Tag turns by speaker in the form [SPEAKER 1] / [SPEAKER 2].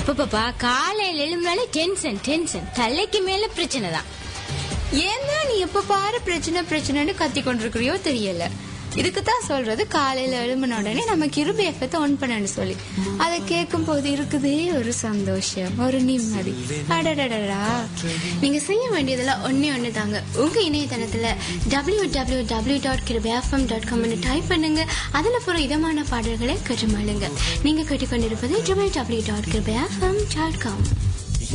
[SPEAKER 1] அப்ப பாப்பா காலையில எழும்பினாலே டென்ஷன் டென்ஷன் தலைக்கு மேல பிரச்சனை தான்
[SPEAKER 2] ஏன் தான் நீ எப்ப பாரு பிரச்சனை பிரச்சனைன்னு கத்தி கொண்டிருக்கிறியோ தெரியல இதுக்கு தான் சொல்றது காலையில எழும்பின உடனே நம்ம கிருபி எஃபத்தை ஆன் பண்ணு சொல்லி அதை கேட்கும் போது இருக்குதே ஒரு சந்தோஷம் ஒரு நிம்மதி அடடடடா நீங்க செய்ய வேண்டியதெல்லாம் ஒன்னே ஒண்ணு தாங்க உங்க இணையதளத்துல W W W dot Kirubi FM dot காம்னு டைப் பண்ணுங்க அதுல போற இதமான பாடல்களை கேட்டுமாளுங்க நீங்க கேட்டுக்கொண்டிருப்பது W W dot Kirubi FM dot com